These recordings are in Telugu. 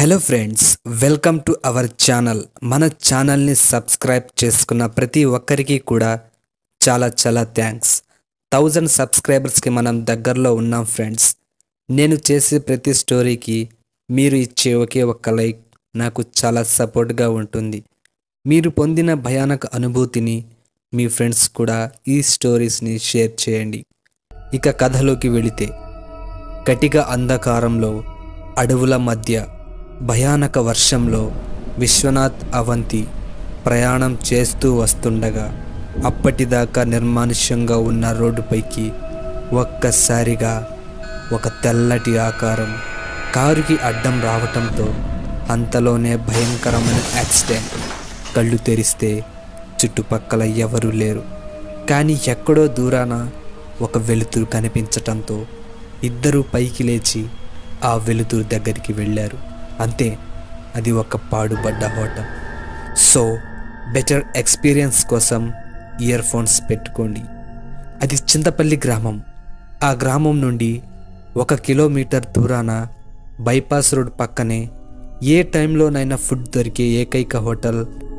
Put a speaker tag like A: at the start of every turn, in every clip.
A: hello friends welcome to our channel మన ఛానల్ని సబ్స్క్రైబ్ చేసుకున్న ప్రతి ఒక్కరికి కూడా చాలా చాలా థ్యాంక్స్ థౌజండ్ సబ్స్క్రైబర్స్కి మనం దగ్గరలో ఉన్నాం ఫ్రెండ్స్ నేను చేసే ప్రతి స్టోరీకి మీరు ఇచ్చే ఒకే ఒక్క లైక్ నాకు చాలా సపోర్ట్గా ఉంటుంది మీరు పొందిన భయానక అనుభూతిని మీ ఫ్రెండ్స్ కూడా ఈ స్టోరీస్ని షేర్ చేయండి ఇక కథలోకి వెళితే కటిక అంధకారంలో అడవుల మధ్య భయానక వర్షంలో విశ్వనాథ్ అవంతి ప్రయాణం చేస్తూ వస్తుండగా అప్పటిదాకా నిర్మానుష్యంగా ఉన్న రోడ్డుపైకి ఒక్కసారిగా ఒక తెల్లటి ఆకారం కారుకి అడ్డం రావటంతో అంతలోనే భయంకరమైన యాక్సిడెంట్ కళ్ళు తెరిస్తే చుట్టుపక్కల ఎవరూ లేరు కానీ ఎక్కడో దూరాన ఒక వెలుతురు కనిపించటంతో ఇద్దరూ పైకి లేచి ఆ వెలుతురు దగ్గరికి వెళ్ళారు అంతే అది ఒక పాడుబడ్డ హోటల్ సో బెటర్ ఎక్స్పీరియన్స్ కోసం ఇయర్ ఫోన్స్ పెట్టుకోండి అది చింతపల్లి గ్రామం ఆ గ్రామం నుండి ఒక కిలోమీటర్ దూరాన బైపాస్ రోడ్ పక్కనే ఏ టైంలోనైనా ఫుడ్ దొరికే ఏకైక హోటల్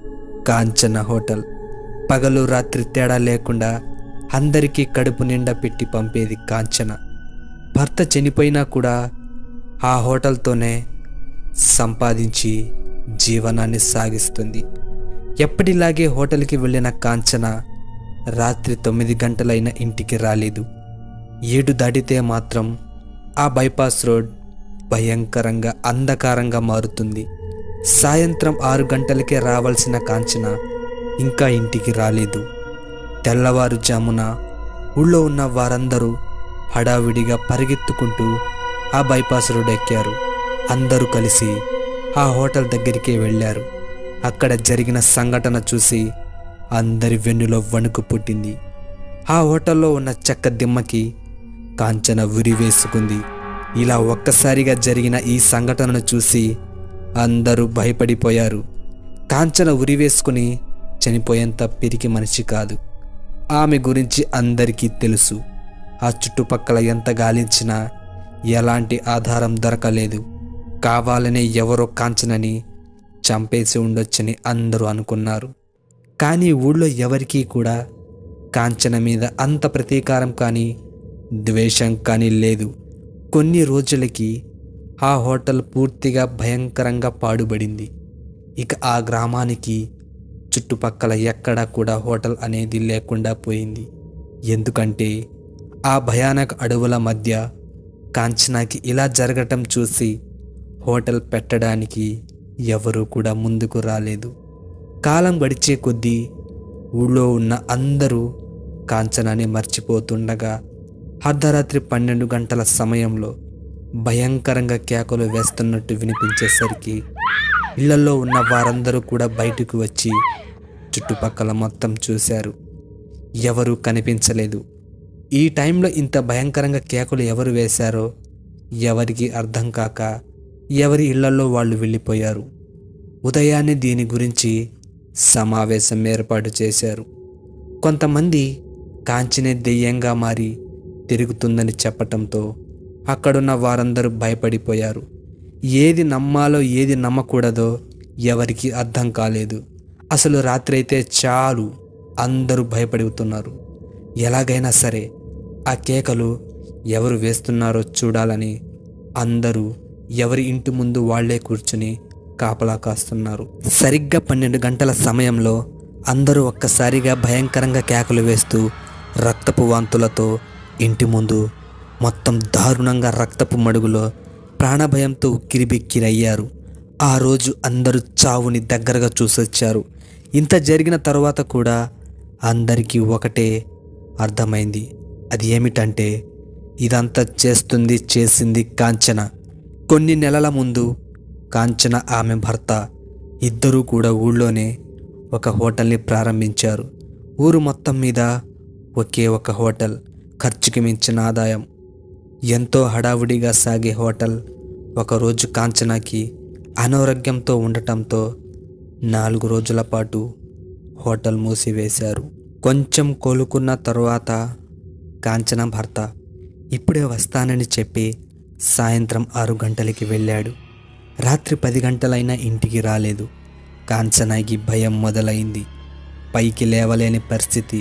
A: కాంచన హోటల్ పగలు రాత్రి తేడా లేకుండా అందరికీ కడుపు నిండా పెట్టి పంపేది కాంచన భర్త చనిపోయినా కూడా ఆ హోటల్తోనే సంపాదించి జీవనాన్ని సాగిస్తుంది ఎప్పటిలాగే హోటల్కి వెళ్ళిన కాంచన రాత్రి తొమ్మిది గంటలైన ఇంటికి రాలేదు ఏడు దాటితే మాత్రం ఆ బైపాస్ రోడ్ భయంకరంగా అంధకారంగా మారుతుంది సాయంత్రం ఆరు గంటలకే రావాల్సిన కాంచన ఇంకా ఇంటికి రాలేదు తెల్లవారుజామున ఊళ్ళో ఉన్న వారందరూ హడావిడిగా పరిగెత్తుకుంటూ ఆ బైపాస్ రోడ్ ఎక్కారు అందరూ కలిసి ఆ హోటల్ దగ్గరికే వెళ్ళారు అక్కడ జరిగిన సంఘటన చూసి అందరి వెన్నులో వణుకు పుట్టింది ఆ హోటల్లో ఉన్న చెక్క దిమ్మకి కాంచన ఉరి వేసుకుంది ఇలా ఒక్కసారిగా జరిగిన ఈ సంఘటనను చూసి అందరూ భయపడిపోయారు కాంచన ఉరి వేసుకుని చనిపోయేంత పిరికి మనిషి కాదు ఆమె గురించి అందరికీ తెలుసు ఆ చుట్టుపక్కల ఎంత గాలించినా ఎలాంటి ఆధారం దొరకలేదు కావాలనే ఎవరో కాంచనని చంపేసి ఉండొచ్చని అందరూ అనుకున్నారు కానీ ఊళ్ళో ఎవరికీ కూడా కాంచన మీద అంత ప్రతీకారం కానీ ద్వేషం కానీ లేదు కొన్ని రోజులకి ఆ హోటల్ పూర్తిగా భయంకరంగా పాడుబడింది ఇక ఆ గ్రామానికి చుట్టుపక్కల ఎక్కడా కూడా హోటల్ అనేది లేకుండా పోయింది ఎందుకంటే ఆ భయానక అడవుల మధ్య కాంచనాకి ఇలా జరగటం చూసి హోటల్ పెట్టడానికి ఎవరూ కూడా ముందుకు రాలేదు కాలం గడిచే కొద్దీ ఊళ్ళో ఉన్న అందరూ కాంచనాన్ని మర్చిపోతుండగా అర్ధరాత్రి పన్నెండు గంటల సమయంలో భయంకరంగా కేకలు వేస్తున్నట్టు వినిపించేసరికి ఇళ్లలో ఉన్న వారందరూ కూడా బయటకు వచ్చి చుట్టుపక్కల మొత్తం చూశారు ఎవరూ కనిపించలేదు ఈ టైంలో ఇంత భయంకరంగా కేకలు ఎవరు వేశారో ఎవరికి అర్థం కాక ఎవరి ఇళ్లలో వాళ్ళు వెళ్ళిపోయారు ఉదయాన్నే దీని గురించి సమావేశం ఏర్పాటు చేశారు కొంతమంది కాంచినే దెయ్యంగా మారి తిరుగుతుందని చెప్పటంతో అక్కడున్న వారందరూ భయపడిపోయారు ఏది నమ్మాలో ఏది నమ్మకూడదో ఎవరికి అర్థం కాలేదు అసలు రాత్రి అయితే చాలు అందరూ భయపడుతున్నారు ఎలాగైనా సరే ఆ కేకలు ఎవరు వేస్తున్నారో చూడాలని అందరూ ఎవరి ఇంటి ముందు వాళ్లే కూర్చుని కాపలా కాస్తున్నారు సరిగ్గా పన్నెండు గంటల సమయంలో అందరూ ఒక్కసారిగా భయంకరంగా కేకలు వేస్తూ రక్తపు వాంతులతో ఇంటి ముందు మొత్తం దారుణంగా రక్తపు మడుగులో ప్రాణభయంతో ఉక్కిరిబిక్కిరయ్యారు ఆ రోజు అందరూ చావుని దగ్గరగా చూసొచ్చారు ఇంత జరిగిన తరువాత కూడా అందరికీ ఒకటే అర్థమైంది అది ఏమిటంటే ఇదంతా చేస్తుంది చేసింది కాంచన కొన్ని నెలల ముందు కాంచన ఆమె భర్త ఇద్దరూ కూడా ఊళ్ళోనే ఒక హోటల్ని ప్రారంభించారు ఊరు మొత్తం మీద ఒకే ఒక హోటల్ ఖర్చుకి మించిన ఆదాయం ఎంతో హడావుడిగా సాగే హోటల్ ఒకరోజు కాంచనాకి అనారోగ్యంతో ఉండటంతో నాలుగు రోజుల పాటు హోటల్ మూసివేశారు కొంచెం కోలుకున్న తరువాత కాంచన భర్త ఇప్పుడే వస్తానని చెప్పి సాయంత్రం ఆరు గంటలకి వెళ్ళాడు రాత్రి పది గంటలైనా ఇంటికి రాలేదు కాంచనాకి భయం మొదలైంది పైకి లేవలేని పరిస్థితి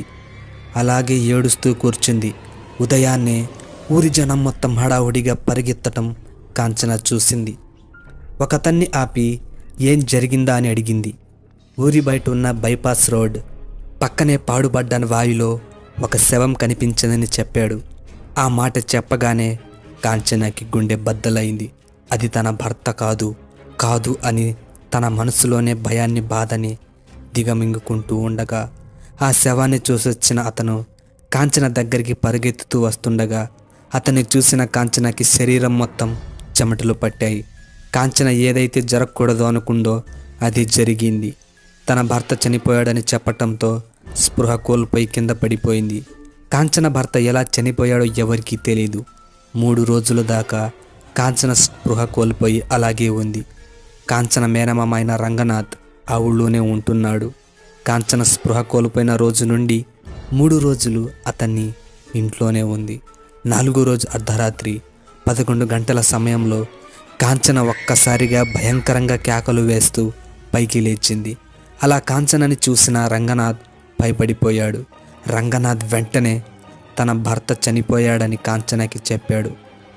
A: అలాగే ఏడుస్తూ కూర్చుంది ఉదయాన్నే ఊరి జనం మొత్తం హడావుడిగా పరిగెత్తటం కాంచన చూసింది ఒకతన్ని ఆపి ఏం జరిగిందా అని అడిగింది ఊరి బయట ఉన్న బైపాస్ రోడ్ పక్కనే పాడుబడ్డ వాయులో ఒక శవం కనిపించిందని చెప్పాడు ఆ మాట చెప్పగానే కాంచనకి గుండె బద్దలైంది అది తన భర్త కాదు కాదు అని తన మనసులోనే భయాన్ని బాధని దిగమింగుకుంటూ ఉండగా ఆ శవాన్ని చూసొచ్చిన అతను కాంచన దగ్గరికి పరిగెత్తుతూ వస్తుండగా అతన్ని చూసిన కాంచనకి శరీరం మొత్తం చెమటలు పట్టాయి కాంచన ఏదైతే జరగకూడదు అనుకుందో అది జరిగింది తన భర్త చనిపోయాడని చెప్పటంతో స్పృహ కోల్పోయి కింద పడిపోయింది కాంచన భర్త ఎలా చనిపోయాడో ఎవరికీ తెలియదు మూడు రోజుల దాకా కాంచన స్పృహ కోల్పోయి అలాగే ఉంది కాంచన మేనమామైన రంగనాథ్ ఆ ఊళ్ళోనే ఉంటున్నాడు కాంచన స్పృహ కోల్పోయిన రోజు నుండి మూడు రోజులు అతన్ని ఇంట్లోనే ఉంది నాలుగో రోజు అర్ధరాత్రి పదకొండు గంటల సమయంలో కాంచన ఒక్కసారిగా భయంకరంగా కేకలు వేస్తూ పైకి లేచింది అలా కాంచనని చూసిన రంగనాథ్ భయపడిపోయాడు రంగనాథ్ వెంటనే తన భర్త చనిపోయాడని కాంచనకి చెప్పాడు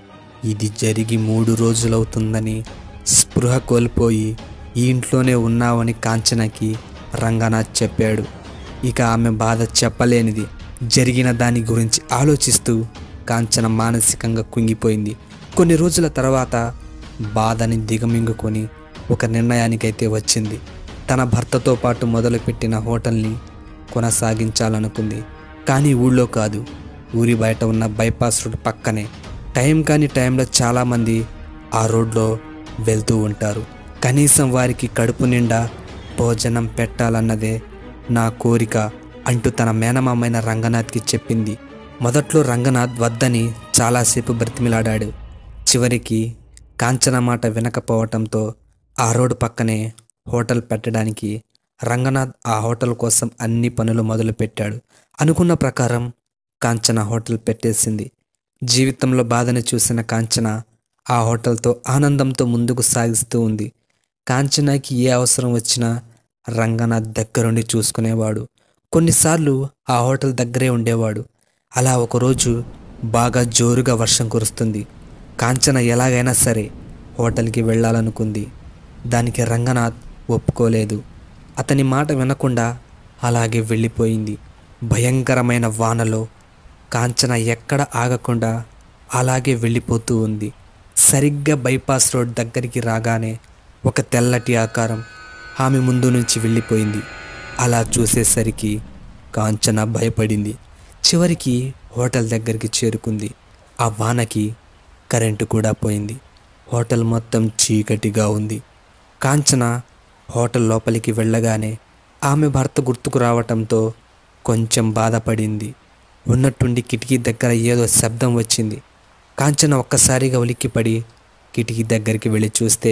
A: ఇది జరిగి మూడు రోజులవుతుందని స్పృహ కోల్పోయి ఈ ఇంట్లోనే ఉన్నావని కాంచనకి రంగనాథ్ చెప్పాడు ఇక ఆమె బాధ చెప్పలేనిది జరిగిన దాని గురించి ఆలోచిస్తూ కాంచన మానసికంగా కుంగిపోయింది కొన్ని రోజుల తర్వాత బాధని దిగమింగుకొని ఒక నిర్ణయానికైతే వచ్చింది తన భర్తతో పాటు మొదలుపెట్టిన హోటల్ని కొనసాగించాలనుకుంది కానీ ఊళ్ళో కాదు ఊరి బయట ఉన్న బైపాస్ రోడ్ పక్కనే టైం కాని టైంలో చాలామంది ఆ రోడ్లో వెళ్తూ ఉంటారు కనీసం వారికి కడుపు నిండా భోజనం పెట్టాలన్నదే నా కోరిక అంటూ తన మేనమామైన రంగనాథ్కి చెప్పింది మొదట్లో రంగనాథ్ వద్దని చాలాసేపు బ్రతిమిలాడాడు చివరికి కాంచన మాట వినకపోవటంతో ఆ రోడ్డు పక్కనే హోటల్ పెట్టడానికి రంగనాథ్ ఆ హోటల్ కోసం అన్ని పనులు మొదలుపెట్టాడు అనుకున్న ప్రకారం కాంచన హోటల్ పెట్టేసింది జీవితంలో బాధని చూసిన కాంచన ఆ హోటల్తో ఆనందంతో ముందుకు సాగిస్తూ ఉంది కాంచనకి ఏ అవసరం వచ్చినా రంగనాథ్ దగ్గరుండి చూసుకునేవాడు కొన్నిసార్లు ఆ హోటల్ దగ్గరే ఉండేవాడు అలా ఒకరోజు బాగా జోరుగా వర్షం కురుస్తుంది కాంచన ఎలాగైనా సరే హోటల్కి వెళ్ళాలనుకుంది దానికి రంగనాథ్ ఒప్పుకోలేదు అతని మాట వినకుండా అలాగే వెళ్ళిపోయింది భయంకరమైన వానలో కాంచన ఎక్కడ ఆగకుండా అలాగే వెళ్ళిపోతూ ఉంది సరిగ్గా బైపాస్ రోడ్ దగ్గరికి రాగానే ఒక తెల్లటి ఆకారం ఆమె ముందు నుంచి వెళ్ళిపోయింది అలా చూసేసరికి కాంచన భయపడింది చివరికి హోటల్ దగ్గరికి చేరుకుంది ఆ వానకి కరెంటు కూడా పోయింది హోటల్ మొత్తం చీకటిగా ఉంది కాంచన హోటల్ లోపలికి వెళ్ళగానే ఆమె భర్త గుర్తుకు రావటంతో కొంచెం బాధపడింది ఉన్నట్టుండి కిటికీ దగ్గర ఏదో శబ్దం వచ్చింది కాంచన ఒక్కసారిగా ఉలిక్కిపడి కిటికీ దగ్గరికి వెళ్ళి చూస్తే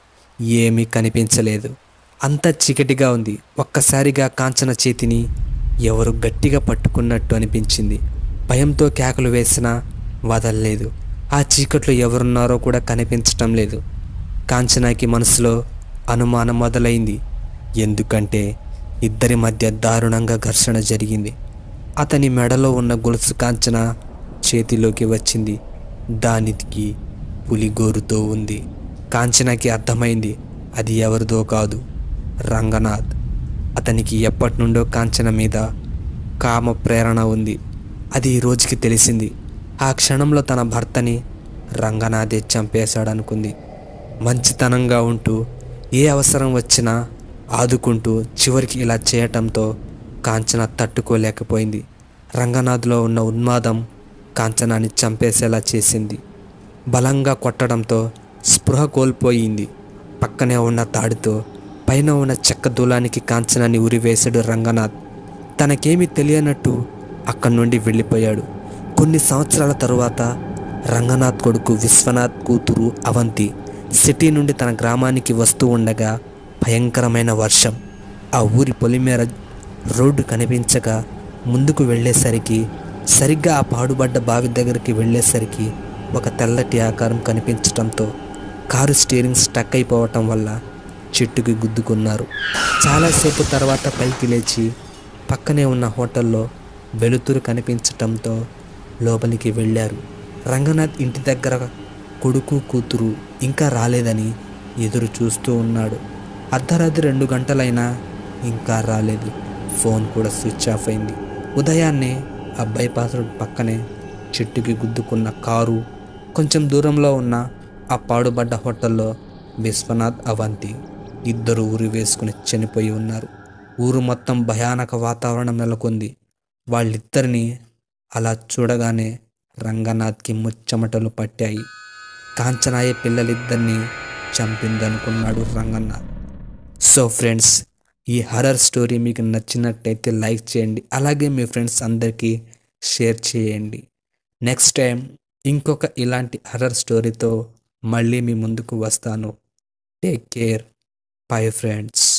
A: ఏమీ కనిపించలేదు అంతా చీకటిగా ఉంది ఒక్కసారిగా కాంచన చేతిని ఎవరు గట్టిగా పట్టుకున్నట్టు అనిపించింది భయంతో కేకలు వేసినా వదలలేదు ఆ చీకట్లో ఎవరున్నారో కూడా కనిపించటం లేదు కాంచనాకి మనసులో అనుమానం మొదలైంది ఎందుకంటే ఇద్దరి మధ్య దారుణంగా ఘర్షణ జరిగింది అతని మెడలో ఉన్న గొలుసు కాంచన చేతిలోకి వచ్చింది దానికి పులిగోరుతో ఉంది కాంచనకి అర్థమైంది అది ఎవరిదో కాదు రంగనాథ్ అతనికి ఎప్పటి నుండో కాంచన మీద కామ ప్రేరణ ఉంది అది ఈ రోజుకి తెలిసింది ఆ క్షణంలో తన భర్తని రంగనాథే చంపేశాడనుకుంది మంచితనంగా ఉంటూ ఏ అవసరం వచ్చినా ఆదుకుంటూ చివరికి ఇలా చేయటంతో కాంచన తట్టుకోలేకపోయింది రంగనాథ్లో ఉన్న ఉన్మాదం కాంచనాన్ని చంపేసేలా చేసింది బలంగా కొట్టడంతో స్పృహ కోల్పోయింది పక్కనే ఉన్న తాడుతో పైన ఉన్న చెక్క దూలానికి కాంచనాన్ని ఉరివేశాడు రంగనాథ్ తనకేమీ తెలియనట్టు అక్కడి నుండి వెళ్ళిపోయాడు కొన్ని సంవత్సరాల తరువాత రంగనాథ్ కొడుకు విశ్వనాథ్ కూతురు అవంతి సిటీ నుండి తన గ్రామానికి వస్తూ ఉండగా భయంకరమైన వర్షం ఆ ఊరి పొలిమేర రోడ్డు కనిపించక ముందుకు వెళ్ళేసరికి సరిగ్గా ఆ పాడుబడ్డ బావి దగ్గరికి వెళ్ళేసరికి ఒక తెల్లటి ఆకారం కనిపించటంతో కారు స్టీరింగ్ స్టక్ అయిపోవటం వల్ల చెట్టుకి గుద్దుకున్నారు చాలాసేపు తర్వాత పైకి లేచి పక్కనే ఉన్న హోటల్లో వెలుతురు కనిపించటంతో లోపలికి వెళ్ళారు రంగనాథ్ ఇంటి దగ్గర కొడుకు కూతురు ఇంకా రాలేదని ఎదురు చూస్తూ ఉన్నాడు అర్ధరాత్రి రెండు గంటలైనా ఇంకా రాలేదు ఫోన్ కూడా స్విచ్ ఆఫ్ అయింది ఉదయాన్నే అబ్బాయి పాత్రుడు పక్కనే చెట్టుకి గుద్దుకున్న కారు కొంచెం దూరంలో ఉన్న ఆ పాడుబడ్డ హోటల్లో విశ్వనాథ్ అవంతి ఇద్దరు ఊరి వేసుకుని చనిపోయి ఉన్నారు ఊరు మొత్తం భయానక వాతావరణం నెలకొంది వాళ్ళిద్దరిని అలా చూడగానే రంగనాథ్కి ముచ్చమటలు పట్టాయి కాంచనాయ పిల్లలిద్దరినీ చంపిందనుకున్నాడు రంగనాథ్ సో ఫ్రెండ్స్ ఈ హర్రర్ స్టోరీ మీకు నచ్చినట్టయితే లైక్ చేయండి అలాగే మీ ఫ్రెండ్స్ అందరికీ షేర్ చేయండి నెక్స్ట్ టైం ఇంకొక ఇలాంటి హర్రర్ స్టోరీతో మళ్ళీ మీ ముందుకు వస్తాను టేక్ కేర్ బై ఫ్రెండ్స్